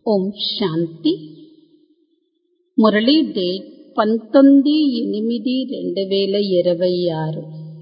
ఓం శాంతి Murali date పంతొమ్మిది ఎనిమిది రెండు వేల ఇరవై ఆరు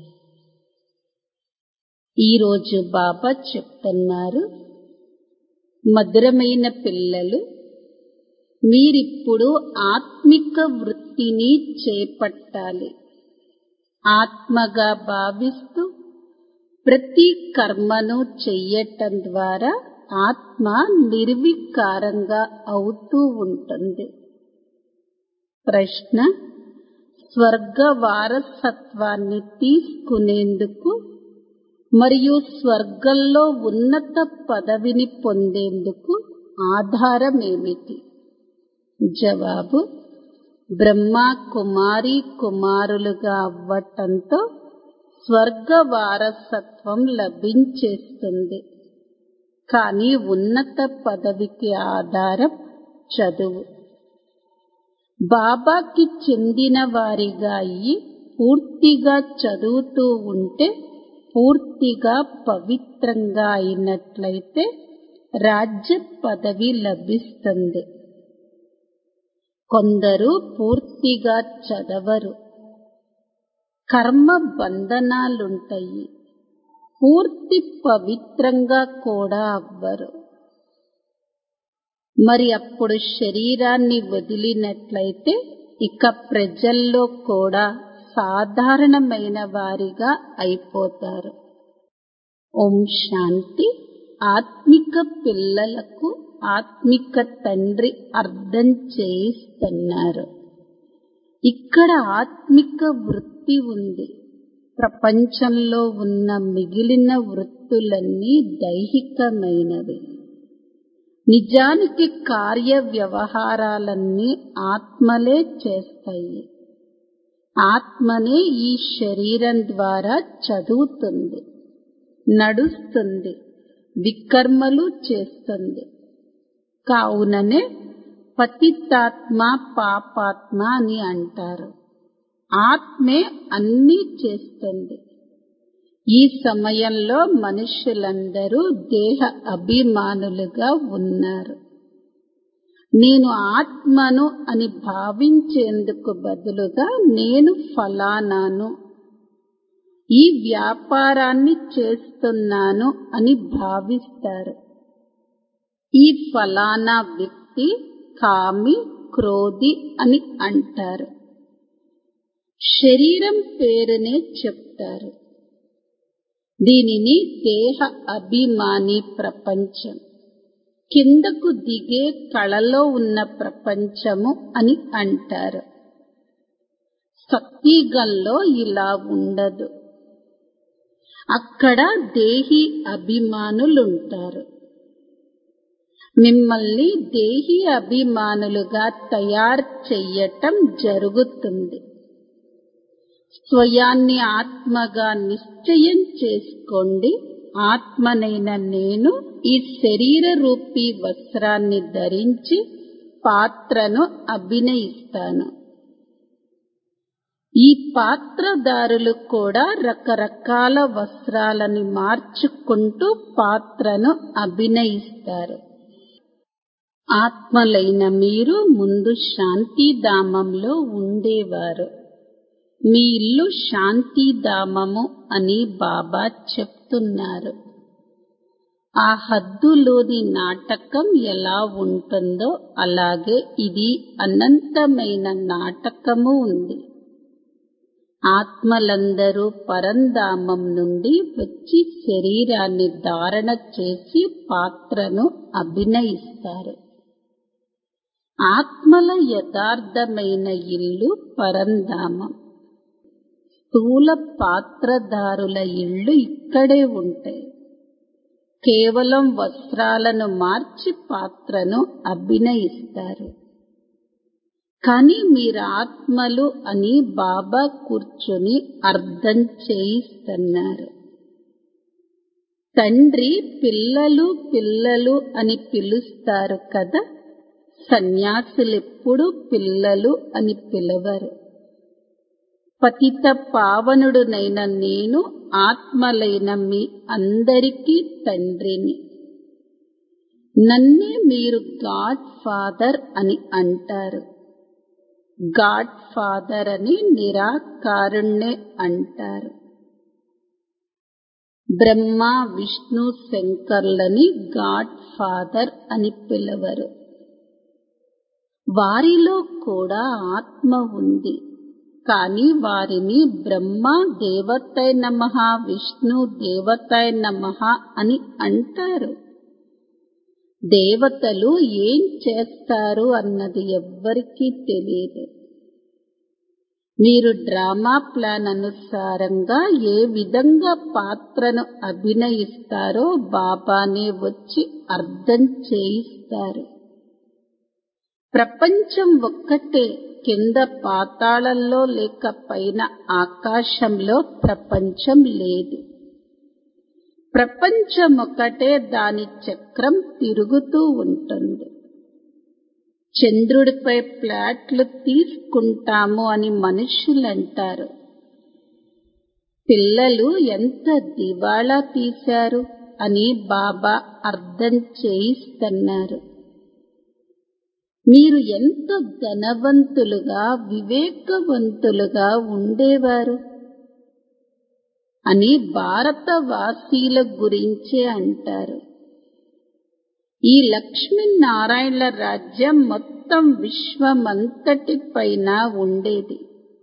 ఈరోజు బాబా చెప్తున్నారు మధురమైన పిల్లలు మీరిప్పుడు ఆత్మిక వృత్తిని చేపట్టాలి ఆత్మగా భావిస్తూ ప్రతి కర్మను చెయ్యటం ద్వారా ఆత్మ నిర్వికారంగా అవుతూ ఉంటుంది ప్రశ్న స్వర్గ వారసత్వాన్ని తీసుకునేందుకు మరియు స్వర్గంలో ఉన్నత పదవిని పొందేందుకు ఆధారమేమిటి జవాబు బ్రహ్మ కుమారి కుమారులుగా అవ్వటంతో స్వర్గ వారసత్వం లభించేస్తుంది కానీ ఉన్నత పదవికి ఆధారం చదువు బాబాకి చెందిన వారిగా అయ్యి పూర్తిగా చదువుతూ ఉంటే పూర్తిగా పవిత్రంగా అయినట్లయితే రాజ్య పదవి లభిస్తుంది కొందరు పూర్తిగా చదవరు కర్మ బంధనాలుంటాయి పూర్తి పవిత్రంగా కూడా అవ్వరు మరి అప్పుడు శరీరాన్ని వదిలినట్లయితే ఇక ప్రజల్లో కూడా సాధారణమైన వారిగా అయిపోతారు ఓం శాంతి ఆత్మిక పిల్లలకు ఆత్మిక తండ్రి అర్థం చేయిస్తున్నారు ఇక్కడ ఆత్మిక వృత్తి ఉంది ప్రపంచంలో ఉన్న మిగిలిన వృత్తులన్నీ దైహికమైనవి నిజానికి కార్య వ్యవహారాలన్నీ ఆత్మలే చేస్తాయి ఆత్మనే ఈ శరీరం ద్వారా చదువుతుంది నడుస్తుంది వికర్మలు చేస్తుంది కావుననే పతితాత్మ పాపాత్మ అని అంటారు ఆత్మే అన్నీ చేస్తుంది ఈ సమయంలో మనుషులందరూ దేహ అభిమానులుగా ఉన్నారు నేను ఆత్మను అని భావించేందుకు బదులుగా నేను ఫలానాను ఈ వ్యాపారాన్ని చేస్తున్నాను అని భావిస్తారు ఈ ఫలానా వ్యక్తి కామి క్రోధి అని అంటారు శరీరం పేరునే చెప్తారు దీనిని దేహ అభిమాని ప్రపంచం కిందకు దిగే కళలో ఉన్న ప్రపంచము అని అంటారు సత్యగంలో ఇలా ఉండదు అక్కడ దేహి అభిమానులుంటారు మిమ్మల్ని దేహి అభిమానులుగా తయారు చెయ్యటం జరుగుతుంది స్వయాన్ని ఆత్మగా నిశ్చయం చేసుకోండి ఆత్మనైన నేను ఈ శరీర రూపీ వస్త్రాన్ని ధరించి పాత్రను అభినయిస్తాను ఈ పాత్రదారులు కూడా రకరకాల వస్త్రాలని మార్చుకుంటూ పాత్రను అభినయిస్తారు ఆత్మలైన మీరు ముందు శాంతిధామంలో ఉండేవారు మీ ఇల్లు శాంతిధామము అని బాబా చెప్తున్నారు ఆ హద్దులోని నాటకం ఎలా ఉంటుందో అలాగే ఇది అనంతమైన నాటకము ఉంది ఆత్మలందరూ పరంధామం నుండి వచ్చి శరీరాన్ని ధారణ చేసి పాత్రను అభినయిస్తారు ఆత్మల యథార్థమైన ఇల్లు పరంధామం స్థూల పాత్రదారుల ఇళ్ళు ఇక్కడే ఉంటాయి కేవలం వస్త్రాలను మార్చి పాత్రను అభినయిస్తారు కానీ మీరు ఆత్మలు అని బాబా కూర్చొని అర్థం చేయిస్తున్నారు తండ్రి పిల్లలు పిల్లలు అని పిలుస్తారు కదా సన్యాసులెప్పుడు పిల్లలు అని పిలవరు పతిత పావనుడునైన నేను ఆత్మలైన మీ అందరికీ తండ్రిని నన్నే మీరు గాడ్ ఫాదర్ అని అంటారు గాడ్ ఫాదర్ అని నిరాకారుణ్ణే అంటారు బ్రహ్మ విష్ణు శంకర్లని గాడ్ ఫాదర్ అని పిలవరు వారిలో కూడా ఆత్మ ఉంది కానీ వారిని బ్రహ్మ దేవతై నమ విష్ణు దేవతై నమ అని అంటారు దేవతలు ఏం చేస్తారు అన్నది ఎవ్వరికీ తెలియదు మీరు డ్రామా ప్లాన్ అనుసారంగా ఏ విధంగా పాత్రను అభినయిస్తారో బాబానే వచ్చి అర్థం చేయిస్తారు ప్రపంచం ఒక్కటే కింద పాతాళంలో లేక పైన ఆకాశంలో ప్రపంచం లేదు ప్రపంచం ఒకటే దాని చక్రం తిరుగుతూ ఉంటుంది చంద్రుడిపై ప్లాట్లు తీసుకుంటాము అని మనుషులంటారు పిల్లలు ఎంత దివాళా తీశారు అని బాబా అర్థం చేయిస్తున్నారు మీరు ఎంత ధనవంతులుగా వివేకవంతులుగా ఉండేవారు అని భారతవాసీల గురించే అంటారు ఈ లక్ష్మీనారాయణల రాజ్యం మొత్తం విశ్వమంతటి పైన ఉండేది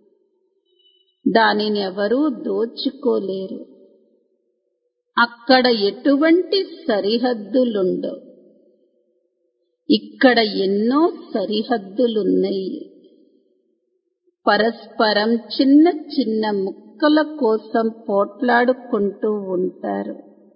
దానిని ఎవరూ దోచుకోలేరు అక్కడ ఎటువంటి సరిహద్దులుండవు ఇక్కడ ఎన్నో సరిహద్దులున్నాయి పరస్పరం చిన్న చిన్న ముక్కల కోసం పోట్లాడుకుంటూ ఉంటారు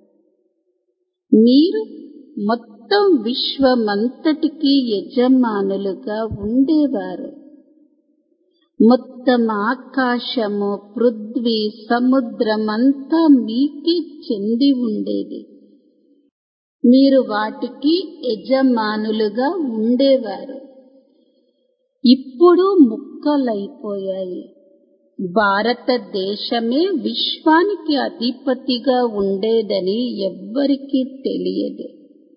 మీరు మొత్తం విశ్వమంతటికి యజమానులుగా ఉండేవారు మొత్తం ఆకాశము పృథ్వీ సముద్రమంతా మీకే చెంది ఉండేది మీరు వాటికి యజమానులుగా ఉండేవారు ఇప్పుడు ముక్కలైపోయాయి భారతదేశమే విశ్వానికి అధిపతిగా ఉండేదని ఎవ్వరికీ తెలియదు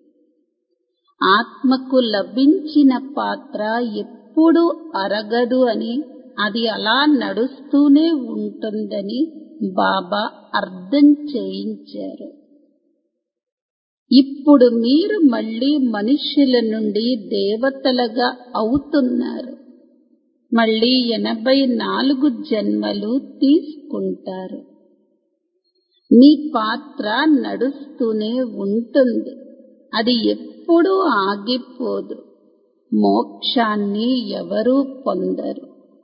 ఆత్మకు లభించిన పాత్ర ఎప్పుడూ అరగదు అని అది అలా నడుస్తూనే ఉంటుందని బాబా అర్థం చేయించారు ఇప్పుడు మీరు మళ్ళీ మనుష్యుల నుండి దేవతలుగా అవుతున్నారు మళ్ళీ ఎనభై నాలుగు జన్మలు తీసుకుంటారు మీ పాత్ర నడుస్తూనే ఉంటుంది అది ఎప్పుడూ ఆగిపోదు మోక్షాన్ని ఎవరూ పొందరు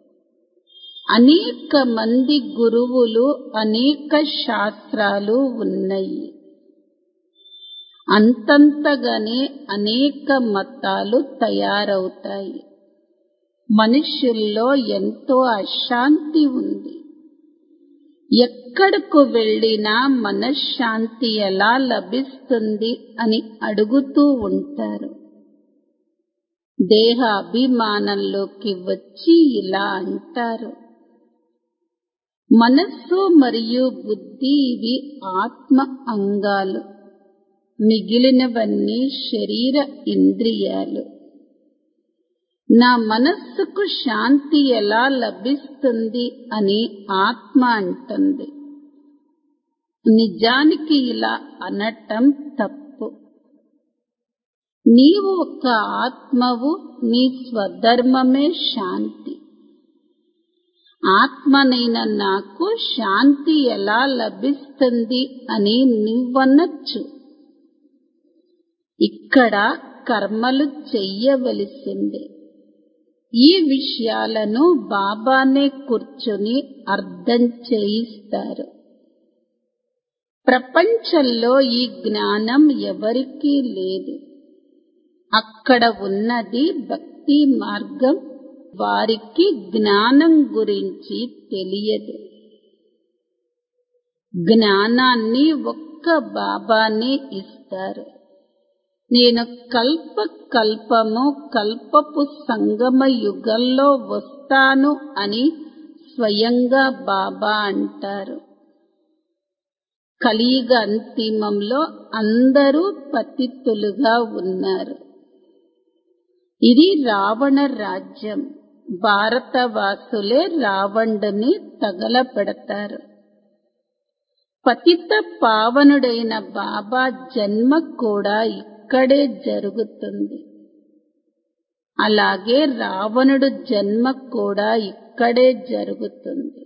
అనేక మంది గురువులు అనేక శాస్త్రాలు ఉన్నాయి అంతంతగానే అనేక మతాలు తయారవుతాయి మనుషుల్లో ఎంతో అశాంతి ఉంది ఎక్కడకు వెళ్ళినా మనశ్శాంతి ఎలా లభిస్తుంది అని అడుగుతూ ఉంటారు దేహ అభిమానంలోకి వచ్చి ఇలా అంటారు మనస్సు మరియు బుద్ధి ఇవి ఆత్మ అంగాలు మిగిలినవన్నీ శరీర ఇంద్రియాలు నా మనస్సుకు శాంతి ఎలా లభిస్తుంది అని ఆత్మ అంటుంది నిజానికి ఇలా అనటం తప్పు నీవు ఒక ఆత్మవు నీ స్వధర్మమే శాంతి ఆత్మనైన నాకు శాంతి ఎలా లభిస్తుంది అని నువ్వనొచ్చు ఇక్కడ కర్మలు చెయ్యవలసిందే ఈ విషయాలను బాబానే కూర్చుని అర్థం చేయిస్తారు ప్రపంచంలో ఈ జ్ఞానం ఎవరికీ లేదు అక్కడ ఉన్నది భక్తి మార్గం వారికి జ్ఞానం గురించి తెలియదు జ్ఞానాన్ని ఒక్క బాబానే ఇస్తారు నేను కల్ప కల్పము కల్పపు సంగమ యుగంలో వస్తాను అని స్వయంగా బాబా అంటారు కలియుగ అంతిమంలో అందరూ పతితులుగా ఉన్నారు ఇది రావణ రాజ్యం భారతవాసులే రావణుని తగలపెడతారు పతిత పావనుడైన బాబా జన్మ కూడా ఇక్కడే జరుగుతుంది అలాగే రావణుడు జన్మ కూడా ఇక్కడే జరుగుతుంది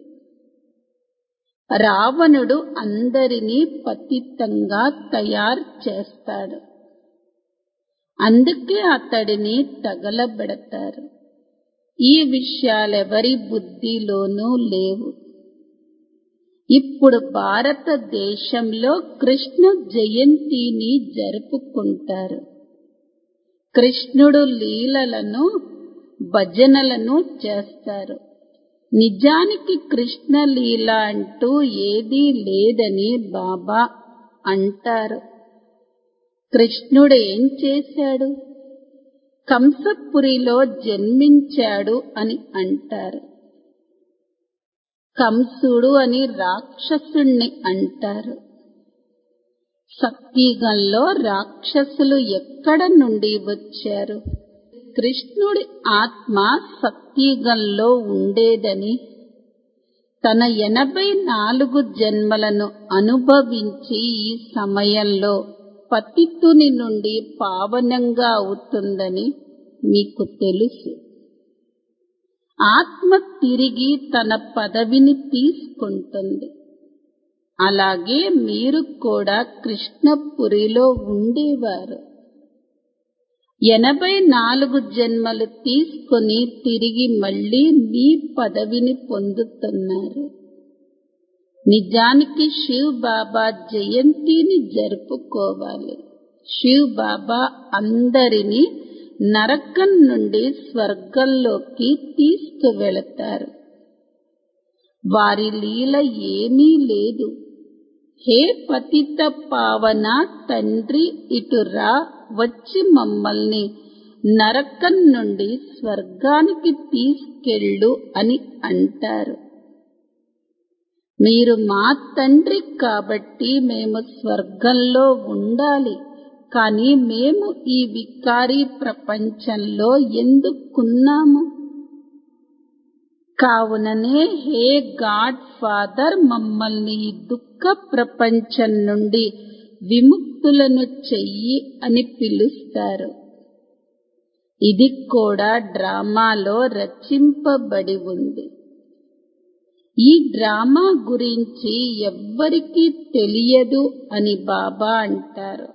రావణుడు అందరినీ పతితంగా తయారు చేస్తాడు అందుకే అతడిని తగలబెడతారు ఈ విషయాలెవరి బుద్ధిలోనూ లేవు ఇప్పుడు భారతదేశంలో కృష్ణ జయంతిని జరుపుకుంటారు కృష్ణుడు లీలలను భజనలను చేస్తారు నిజానికి కృష్ణ లీల అంటూ ఏదీ లేదని బాబా అంటారు కృష్ణుడు ఏం చేశాడు కంసపురిలో జన్మించాడు అని అంటారు కంసుడు అని రాక్షసుణ్ణి అంటారు సత్యుగంలో రాక్షసులు ఎక్కడ నుండి వచ్చారు కృష్ణుడి ఆత్మ సత్యుగంలో ఉండేదని తన ఎనభై నాలుగు జన్మలను అనుభవించి ఈ సమయంలో పతితుని నుండి పావనంగా అవుతుందని మీకు తెలుసు ఆత్మ తిరిగి తన పదవిని తీసుకుంటుంది అలాగే మీరు కూడా కృష్ణపురిలో ఉండేవారు ఎనభై నాలుగు జన్మలు తీసుకుని తిరిగి మళ్ళీ మీ పదవిని పొందుతున్నారు నిజానికి శివ్ బాబా జయంతిని జరుపుకోవాలి శివ్ బాబా అందరినీ నరకం నుండి స్వర్గంలోకి తీసుకువెళతారు వారి లీల ఏమీ లేదు హే పతిత పావన తండ్రి ఇటురా వచ్చి మమ్మల్ని నరకం నుండి స్వర్గానికి తీసుకెళ్ళు అని అంటారు మీరు మా తండ్రి కాబట్టి మేము స్వర్గంలో ఉండాలి కానీ మేము ఈ వికారీ ప్రపంచంలో ఎందుకున్నాము కావుననే హే గాడ్ ఫాదర్ మమ్మల్ని ఈ దుఃఖ ప్రపంచం నుండి విముక్తులను చెయ్యి అని పిలుస్తారు ఇది కూడా డ్రామాలో రచింపబడి ఉంది ఈ డ్రామా గురించి ఎవ్వరికీ తెలియదు అని బాబా అంటారు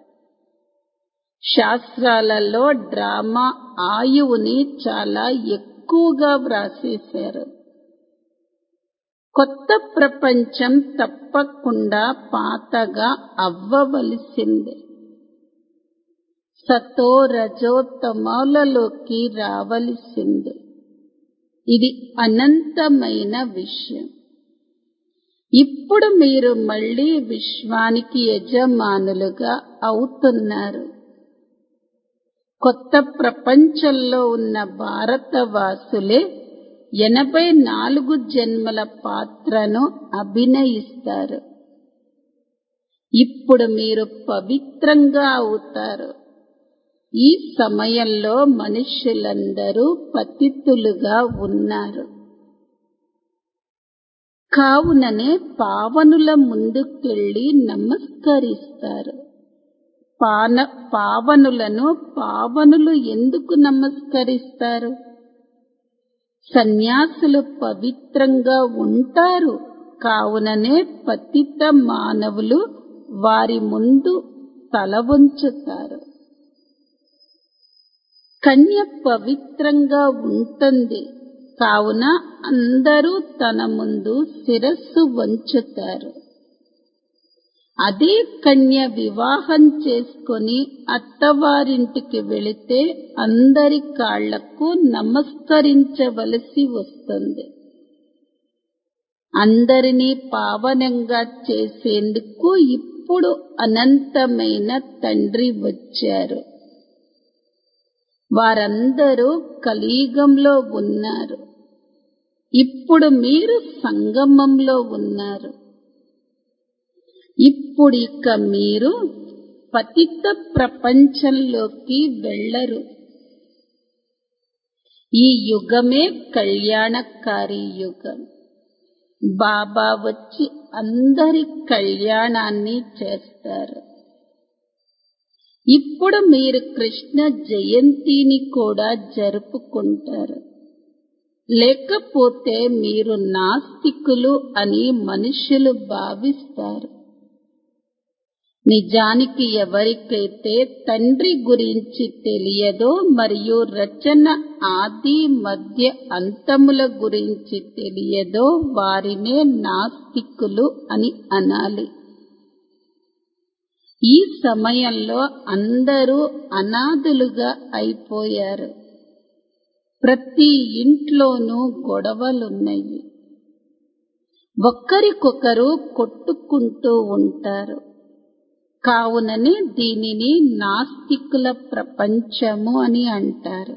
శాస్త్రాలలో డ్రామా ఆయువుని చాలా ఎక్కువగా వ్రాసేశారు కొత్త ప్రపంచం తప్పకుండా పాతగా అవ్వవలసిందే సతో రజో తమోలలోకి రావలసిందే ఇది అనంతమైన విషయం ఇప్పుడు మీరు మళ్ళీ విశ్వానికి యజమానులుగా అవుతున్నారు కొత్త ప్రపంచంలో ఉన్న భారతవాసులే ఎనభై నాలుగు జన్మల పాత్రను అభినయిస్తారు ఇప్పుడు మీరు పవిత్రంగా అవుతారు ఈ సమయంలో మనుష్యులందరూ పతితులుగా ఉన్నారు కావుననే పావనుల ముందుకెళ్ళి నమస్కరిస్తారు పాన పావనులను పావనులు ఎందుకు నమస్కరిస్తారు సన్యాసులు పవిత్రంగా ఉంటారు కావుననే పతిత మానవులు వారి ముందు తల వంచుతారు కన్య పవిత్రంగా ఉంటుంది కావున అందరూ తన ముందు శిరస్సు వంచుతారు అదే కన్య వివాహం చేసుకొని అత్తవారింటికి వెళితే అందరి కాళ్లకు నమస్కరించవలసి వస్తుంది అందరినీ పావనంగా చేసేందుకు ఇప్పుడు అనంతమైన తండ్రి వచ్చారు వారందరూ కలియుగంలో ఉన్నారు ఇప్పుడు మీరు సంగమంలో ఉన్నారు ఇప్పుడిక మీరు పతిత ప్రపంచంలోకి వెళ్ళరు ఈ యుగమే కళ్యాణకారి యుగం బాబా వచ్చి అందరి కళ్యాణాన్ని చేస్తారు ఇప్పుడు మీరు కృష్ణ జయంతిని కూడా జరుపుకుంటారు లేకపోతే మీరు నాస్తికులు అని మనుషులు భావిస్తారు నిజానికి ఎవరికైతే తండ్రి గురించి తెలియదో మరియు రచన ఆది మధ్య అంతముల గురించి తెలియదో వారినే నాస్తికులు అని అనాలి ఈ సమయంలో అందరూ అనాథులుగా అయిపోయారు ప్రతి ఇంట్లోనూ గొడవలున్నాయి ఒక్కరికొకరు కొట్టుకుంటూ ఉంటారు కావుననే దీనిని నాస్తికుల ప్రపంచము అని అంటారు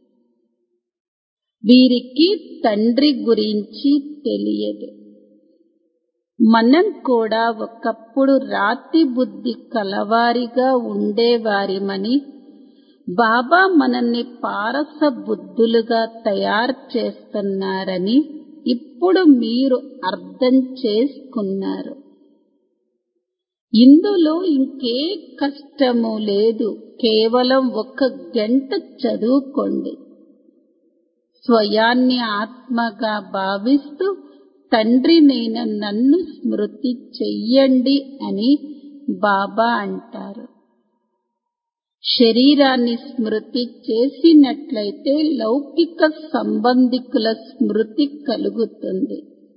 వీరికి తండ్రి గురించి తెలియదు మనం కూడా ఒకప్పుడు రాతి బుద్ధి కలవారిగా ఉండేవారిమని బాబా మనల్ని పారస బుద్ధులుగా తయారు చేస్తున్నారని ఇప్పుడు మీరు అర్థం చేసుకున్నారు ఇందులో ఇంకే కష్టము లేదు కేవలం ఒక గంట చదువుకోండి స్వయాన్ని ఆత్మగా భావిస్తూ తండ్రి నేను నన్ను స్మృతి చెయ్యండి అని బాబా అంటారు శరీరాన్ని స్మృతి చేసినట్లయితే లౌకిక సంబంధికుల స్మృతి కలుగుతుంది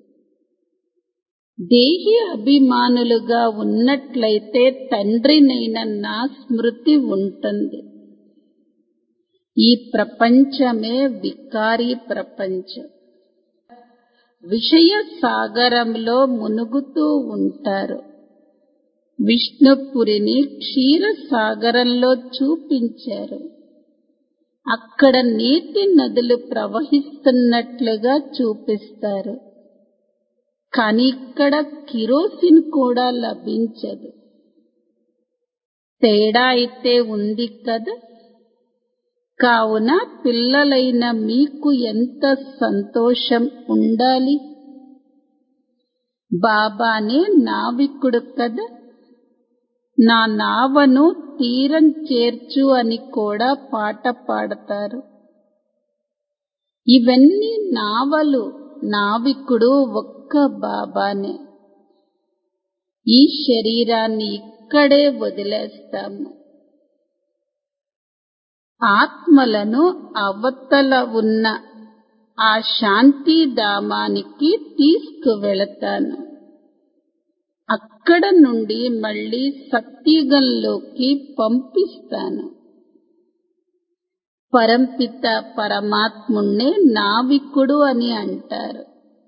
దేహి అభిమానులుగా ఉన్నట్లయితే తండ్రినైన నా స్మృతి ఉంటుంది ఈ ప్రపంచమే వికారీ ప్రపంచం విషయ సాగరంలో మునుగుతూ ఉంటారు విష్ణుపురిని క్షీర సాగరంలో చూపించారు అక్కడ నీటి నదులు ప్రవహిస్తున్నట్లుగా చూపిస్తారు కానీ ఇక్కడ కిరోసిన్ కూడా లభించదు తేడా అయితే ఉంది కదా కావున పిల్లలైన మీకు ఎంత సంతోషం ఉండాలి బాబానే నావికుడు కదా నా నావను తీరం చేర్చు అని కూడా పాట పాడతారు ఇవన్నీ నావలు నావికుడు ఒక్క బాబానే ఈ శరీరాన్ని ఇక్కడే వదిలేస్తాము ఆత్మలను అవతల ఉన్న ఆ శాంతిధామానికి తీసుకువెళతాను అక్కడ నుండి మళ్ళీ సత్యుగంలోకి పంపిస్తాను పరంపిత పరమాత్ముణ్ణే నావికుడు అని అంటారు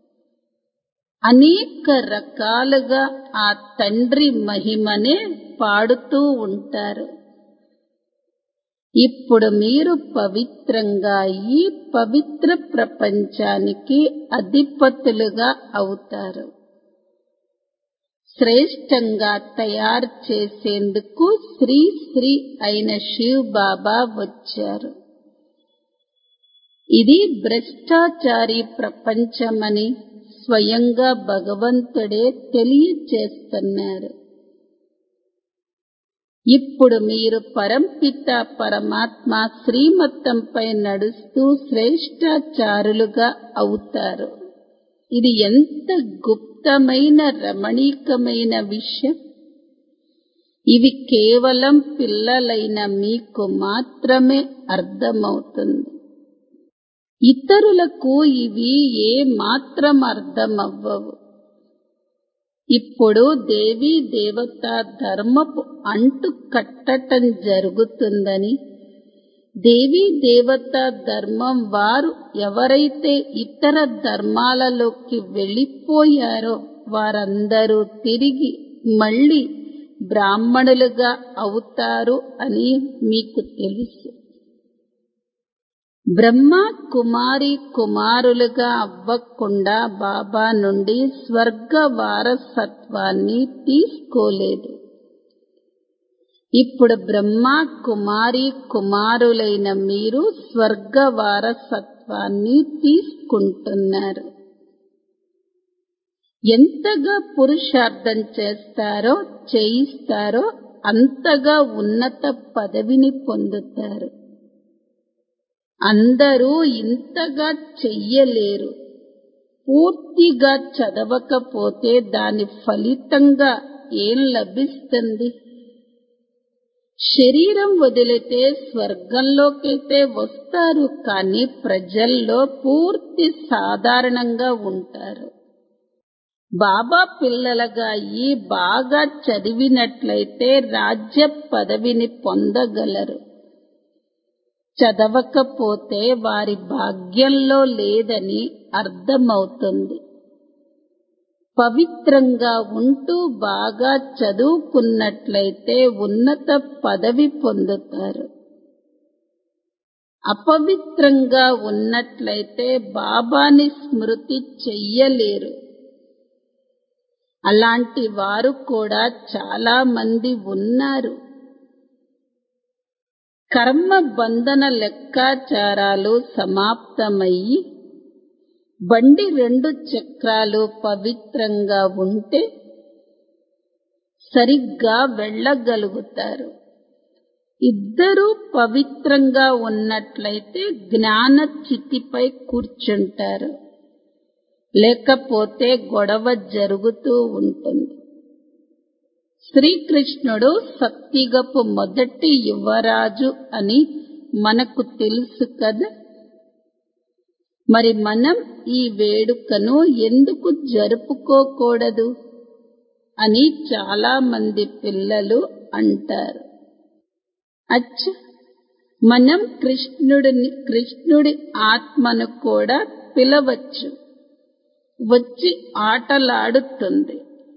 అనేక రకాలుగా ఆ తండ్రి మహిమనే పాడుతూ ఉంటారు ఇప్పుడు మీరు పవిత్రంగా ఈ పవిత్ర ప్రపంచానికి అధిపతులుగా అవుతారు శ్రేష్టంగా తయారు చేసేందుకు శ్రీ శ్రీ అయిన శివ్ బాబా వచ్చారు ఇది భ్రష్టాచారి ప్రపంచమని స్వయంగా భగవంతుడే తెలియచేస్తున్నారు ఇప్పుడు మీరు పరంపిత పరమాత్మ శ్రీమతంపై నడుస్తూ శ్రేష్టాచారులుగా అవుతారు ఇది ఎంత గుప్తమైన రమణీకమైన విషయం ఇవి కేవలం పిల్లలైన మీకు మాత్రమే అర్థమవుతుంది ఇతరులకు ఇవి ఏ మాత్రం అర్థమవ్వవు ఇప్పుడు దేవీ దేవత ధర్మపు అంటు కట్టటం జరుగుతుందని దేవీ దేవత ధర్మం వారు ఎవరైతే ఇతర ధర్మాలలోకి వెళ్ళిపోయారో వారందరూ తిరిగి మళ్ళీ బ్రాహ్మణులుగా అవుతారు అని మీకు తెలుసు బ్రహ్మ కుమారి కుమారులుగా అవ్వకుండా బాబా నుండి స్వర్గ వారసత్వాన్ని తీసుకోలేదు ఇప్పుడు బ్రహ్మ కుమారి కుమారులైన మీరు స్వర్గ వారసత్వాన్ని తీసుకుంటున్నారు ఎంతగా పురుషార్థం చేస్తారో చేయిస్తారో అంతగా ఉన్నత పదవిని పొందుతారు అందరూ ఇంతగా చెయ్యలేరు పూర్తిగా చదవకపోతే దాని ఫలితంగా ఏం లభిస్తుంది శరీరం వదిలితే స్వర్గంలోకైతే వస్తారు కానీ ప్రజల్లో పూర్తి సాధారణంగా ఉంటారు బాబా పిల్లలుగా ఈ బాగా చదివినట్లయితే రాజ్య పదవిని పొందగలరు చదవకపోతే వారి భాగ్యంలో లేదని అర్థమవుతుంది పవిత్రంగా ఉంటూ బాగా చదువుకున్నట్లయితే ఉన్నత పదవి పొందుతారు అపవిత్రంగా ఉన్నట్లయితే బాబాని స్మృతి చెయ్యలేరు అలాంటి వారు కూడా చాలా మంది ఉన్నారు కర్మ బంధన లెక్కాచారాలు సమాప్తమయ్యి బండి రెండు చక్రాలు పవిత్రంగా ఉంటే సరిగ్గా వెళ్ళగలుగుతారు ఇద్దరూ పవిత్రంగా ఉన్నట్లయితే జ్ఞాన చితిపై కూర్చుంటారు లేకపోతే గొడవ జరుగుతూ ఉంటుంది శ్రీకృష్ణుడు సత్తిగపు మొదటి యువరాజు అని మనకు తెలుసు కదా మరి మనం ఈ వేడుకను ఎందుకు జరుపుకోకూడదు అని చాలా మంది పిల్లలు అంటారు అచ్చ మనం కృష్ణుడిని కృష్ణుడి ఆత్మను కూడా పిలవచ్చు వచ్చి ఆటలాడుతుంది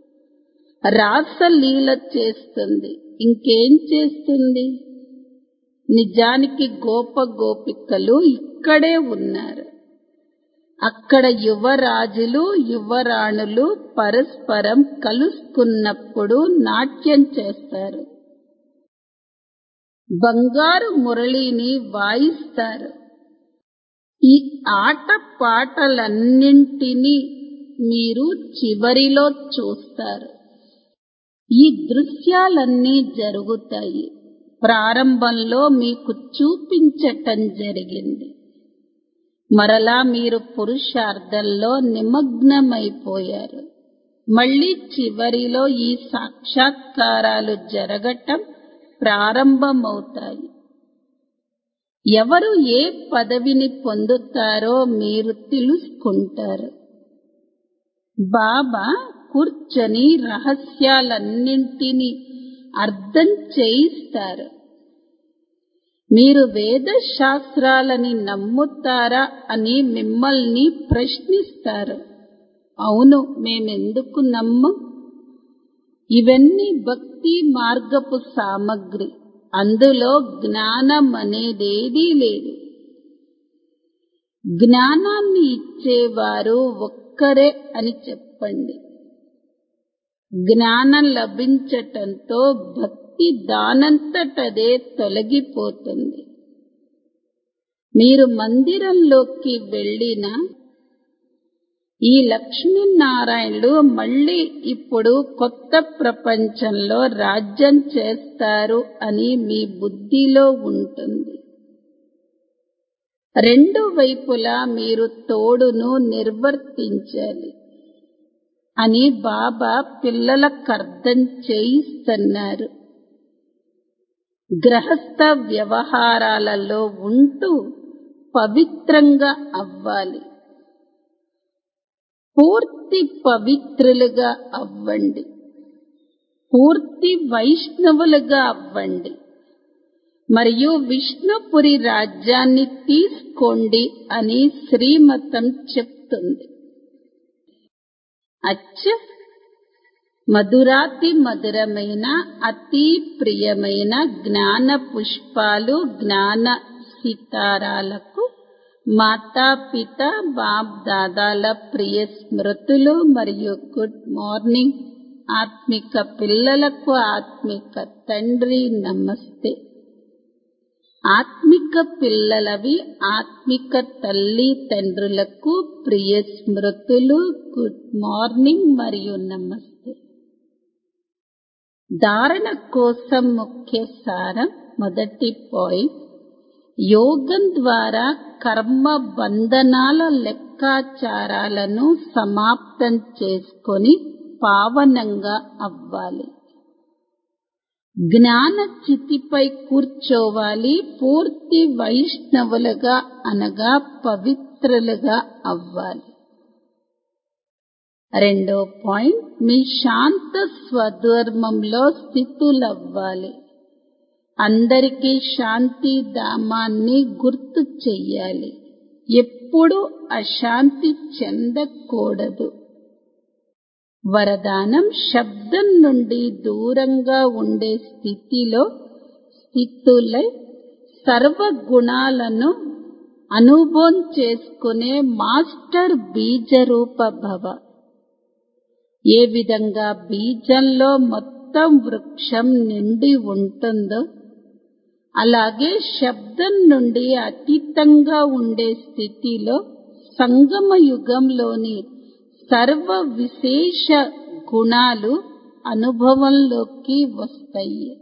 రాసలీల చేస్తుంది ఇంకేం చేస్తుంది నిజానికి గోప గోపికలు ఇక్కడే ఉన్నారు అక్కడ యువరాజులు యువరాణులు పరస్పరం కలుసుకున్నప్పుడు నాట్యం చేస్తారు బంగారు మురళిని వాయిస్తారు ఈ ఆట పాటలన్నింటినీ మీరు చివరిలో చూస్తారు ఈ దృశ్యాలన్నీ జరుగుతాయి ప్రారంభంలో మీకు చూపించటం జరిగింది మరలా మీరు పురుషార్థంలో నిమగ్నమైపోయారు మళ్ళీ చివరిలో ఈ సాక్షాత్కారాలు జరగటం ప్రారంభమవుతాయి ఎవరు ఏ పదవిని పొందుతారో మీరు తెలుసుకుంటారు బాబా కూర్చొని రహస్యాలన్నింటినీ అర్థం చేయిస్తారు మీరు వేద శాస్త్రాలని నమ్ముతారా అని మిమ్మల్ని ప్రశ్నిస్తారు అవును మేమెందుకు నమ్మం ఇవన్నీ భక్తి మార్గపు సామగ్రి అందులో జ్ఞానం అనేదేదీ లేదు జ్ఞానాన్ని ఇచ్చేవారు ఒక్కరే అని చెప్పండి జ్ఞానం లభించటంతో భక్తి దానంతటదే తొలగిపోతుంది మీరు మందిరంలోకి వెళ్ళిన ఈ లక్ష్మీనారాయణులు మళ్ళీ ఇప్పుడు కొత్త ప్రపంచంలో రాజ్యం చేస్తారు అని మీ బుద్ధిలో ఉంటుంది రెండు వైపులా మీరు తోడును నిర్వర్తించాలి అని బాబా పిల్లలకు అర్థం చేయిస్తున్నారు గ్రహస్థ వ్యవహారాలలో ఉంటూ పవిత్రంగా అవ్వాలి పూర్తి పవిత్రులుగా అవ్వండి పూర్తి వైష్ణవులుగా అవ్వండి మరియు విష్ణుపురి రాజ్యాన్ని తీసుకోండి అని శ్రీమతం చెప్తుంది అచ్చ మధురాతి మధురమైన అతి ప్రియమైన జ్ఞాన పుష్పాలు జ్ఞాన సితారాలకు మాతాపిత బాప్ దాదాల ప్రియ స్మృతులు మరియు గుడ్ మార్నింగ్ ఆత్మిక పిల్లలకు ఆత్మిక తండ్రి నమస్తే ఆత్మిక పిల్లలవి ఆత్మిక తల్లి తండ్రులకు ప్రియ స్మృతులు గుడ్ మార్నింగ్ మరియు నమస్తే ధారణ కోసం ముఖ్య సారం మొదటి పాయింట్ యోగం ద్వారా కర్మ బంధనాల లెక్కాచారాలను సమాప్తం చేసుకొని పావనంగా అవ్వాలి జ్ఞాన చితిపై కూర్చోవాలి పూర్తి వైష్ణవులుగా అనగా పవిత్రులుగా అవ్వాలి రెండో పాయింట్ మీ శాంత స్వధర్మంలో స్థితులవ్వాలి అందరికీ శాంతి ధామాన్ని గుర్తు చెయ్యాలి ఎప్పుడు అశాంతి చెందకూడదు వరదానం శబ్దం నుండి దూరంగా ఉండే స్థితిలో స్థితులై సర్వ గుణాలను అనుభవం చేసుకునే మాస్టర్ బీజరూప భవ ఏ విధంగా బీజంలో మొత్తం వృక్షం నిండి ఉంటుందో అలాగే శబ్దం నుండి అతీతంగా ఉండే స్థితిలో సంగమ యుగంలోని సర్వ విశేష గుణాలు అనుభవంలోకి వస్తాయి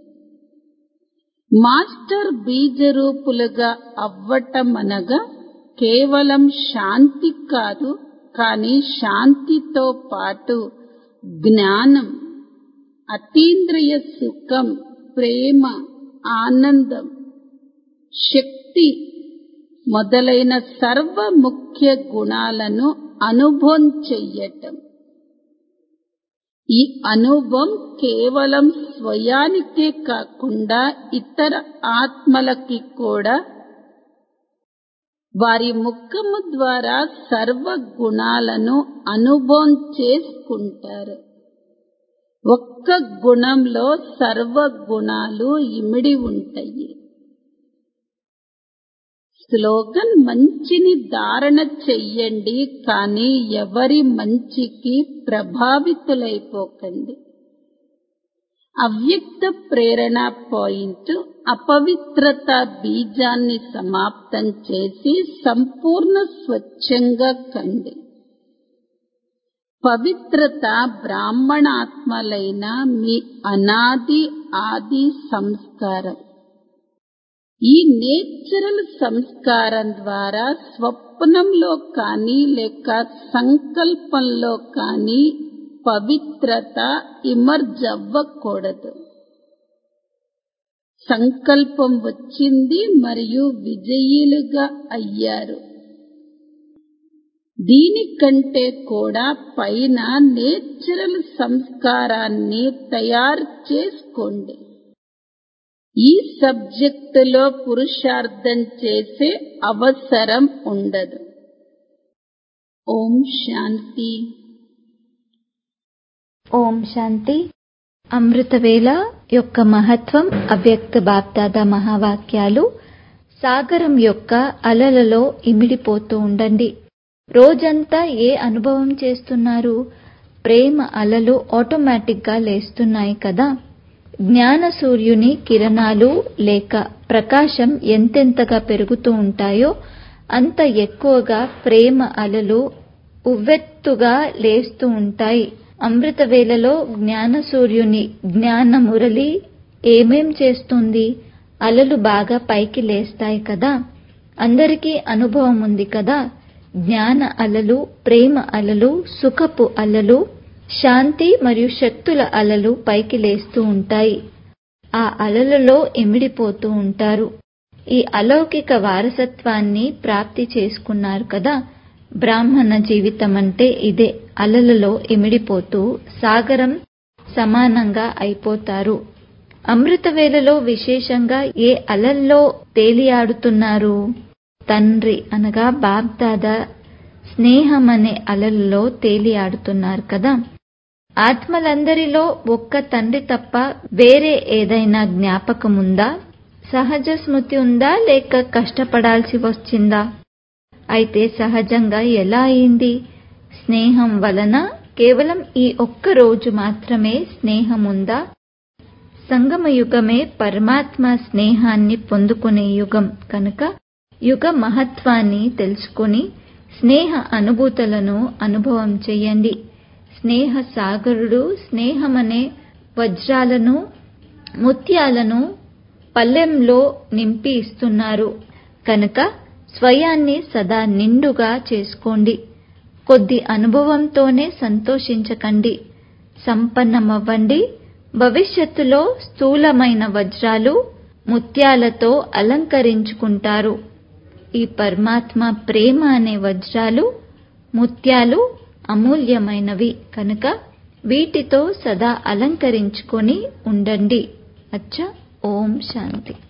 మాస్టర్ బీజరూపులుగా అవ్వటమనగా కేవలం శాంతి కాదు కానీ శాంతితో పాటు జ్ఞానం అతీంద్రియ సుఖం ప్రేమ ఆనందం శక్తి మొదలైన సర్వ ముఖ్య గుణాలను అనుభవం చెయ్యటం ఈ అనుభవం కేవలం స్వయానికే కాకుండా ఇతర ఆత్మలకి కూడా వారి ముఖము ద్వారా సర్వ గుణాలను అనుభవం చేసుకుంటారు ఒక్క గుణంలో సర్వ గుణాలు ఇమిడి ఉంటాయి స్లోగన్ మంచిని ధారణ చెయ్యండి కానీ ఎవరి మంచికి ప్రభావితులైపోకండి అవ్యక్త ప్రేరణ పాయింట్ అపవిత్రత బీజాన్ని సమాప్తం చేసి సంపూర్ణ స్వచ్ఛంగా కండి పవిత్రత బ్రాహ్మణాత్మలైన మీ అనాది ఆది సంస్కారం ఈ నేచురల్ సంస్కారం ద్వారా స్వప్నంలో కానీ లేక సంకల్పంలో కానీ పవిత్రత ఇమర్జ్ అవ్వకూడదు సంకల్పం వచ్చింది మరియు విజయీలుగా అయ్యారు దీనికంటే కూడా పైన నేచురల్ సంస్కారాన్ని తయారు చేసుకోండి ఈ సబ్జెక్టులో పురుషార్థం చేసే అవసరం ఉండదు ఓం శాంతి ఓం శాంతి అమృతవేళ యొక్క మహత్వం అవ్యక్త బాప్దాదా మహావాక్యాలు సాగరం యొక్క అలలలో ఇమిడిపోతూ ఉండండి రోజంతా ఏ అనుభవం చేస్తున్నారు ప్రేమ అలలు ఆటోమేటిక్గా లేస్తున్నాయి కదా జ్ఞాన సూర్యుని కిరణాలు లేక ప్రకాశం ఎంతెంతగా పెరుగుతూ ఉంటాయో అంత ఎక్కువగా ప్రేమ అలలు ఉవ్వెత్తుగా లేస్తూ ఉంటాయి అమృత వేళలో జ్ఞాన సూర్యుని జ్ఞాన మురళి ఏమేం చేస్తుంది అలలు బాగా పైకి లేస్తాయి కదా అందరికీ అనుభవం ఉంది కదా జ్ఞాన అలలు ప్రేమ అలలు సుఖపు అలలు శాంతి మరియు శక్తుల అలలు పైకి లేస్తూ ఉంటాయి ఆ అలలలో ఎమిడిపోతూ ఉంటారు ఈ అలౌకిక వారసత్వాన్ని ప్రాప్తి చేసుకున్నారు కదా బ్రాహ్మణ జీవితం అంటే ఇదే అలలలో ఇమిడిపోతూ సాగరం సమానంగా అయిపోతారు అమృత వేళలో విశేషంగా ఏ అలల్లో తేలియాడుతున్నారు తండ్రి అనగా బాబ్దాదా స్నేహం అనే అలల్లో తేలియాడుతున్నారు కదా ఆత్మలందరిలో ఒక్క తండ్రి తప్ప వేరే ఏదైనా జ్ఞాపకముందా సహజ స్మృతి ఉందా లేక కష్టపడాల్సి వచ్చిందా అయితే సహజంగా ఎలా అయింది స్నేహం వలన కేవలం ఈ ఒక్క రోజు మాత్రమే స్నేహం ఉందా సంగమ యుగమే పరమాత్మ స్నేహాన్ని పొందుకునే యుగం కనుక యుగ మహత్వాన్ని తెలుసుకుని స్నేహ అనుభూతులను అనుభవం చెయ్యండి స్నేహ సాగరుడు స్నేహమనే వజ్రాలను ముత్యాలను పళ్ళెంలో నింపి ఇస్తున్నారు కనుక స్వయాన్ని సదా నిండుగా చేసుకోండి కొద్ది అనుభవంతోనే సంతోషించకండి సంపన్నమవ్వండి భవిష్యత్తులో స్థూలమైన వజ్రాలు ముత్యాలతో అలంకరించుకుంటారు ఈ పరమాత్మ ప్రేమ అనే వజ్రాలు ముత్యాలు అమూల్యమైనవి కనుక వీటితో సదా అలంకరించుకొని ఉండండి అచ్చా ఓం శాంతి